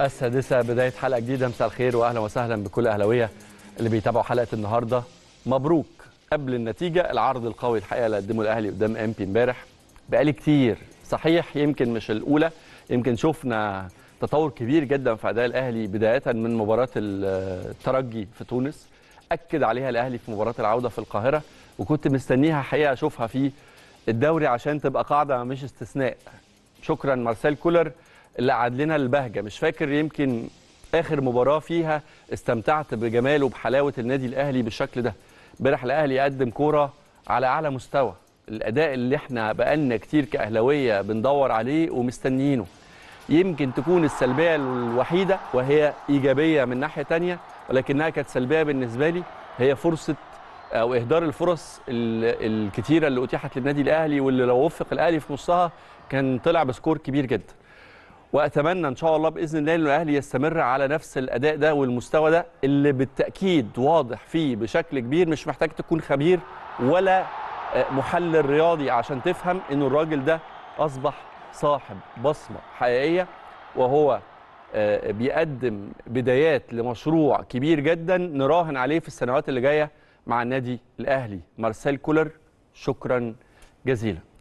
السادسة بداية حلقة جديدة مساء الخير وأهلا وسهلا بكل أهلاوية اللي بيتابعوا حلقة النهاردة مبروك قبل النتيجة العرض القوي الحقيقة اللي قدمه الأهلي قدام إم بي امبارح بقالي كتير صحيح يمكن مش الأولى يمكن شفنا تطور كبير جدا في أداء الأهلي بداية من مباراة الترجي في تونس أكد عليها الأهلي في مباراة العودة في القاهرة وكنت مستنيها حقيقة أشوفها في الدوري عشان تبقى قاعدة مش استثناء شكرا مارسيل كولر اللي قعد لنا البهجه مش فاكر يمكن اخر مباراه فيها استمتعت بجمال وبحلاوه النادي الاهلي بالشكل ده امبارح الاهلي قدم كوره على اعلى مستوى الاداء اللي احنا بقالنا كتير كاهلاويه بندور عليه ومستنيينه يمكن تكون السلبيه الوحيده وهي ايجابيه من ناحيه تانية ولكنها كانت سلبيه بالنسبه لي هي فرصه او اهدار الفرص الكتيره اللي اتيحت للنادي الاهلي واللي لو وفق الاهلي في نصها كان طلع بسكور كبير جدا واتمنى ان شاء الله باذن الله ان الاهلي يستمر على نفس الاداء ده والمستوى ده اللي بالتاكيد واضح فيه بشكل كبير مش محتاج تكون خبير ولا محلل رياضي عشان تفهم انه الراجل ده اصبح صاحب بصمه حقيقيه وهو بيقدم بدايات لمشروع كبير جدا نراهن عليه في السنوات اللي جايه مع النادي الاهلي مارسيل كولر شكرا جزيلا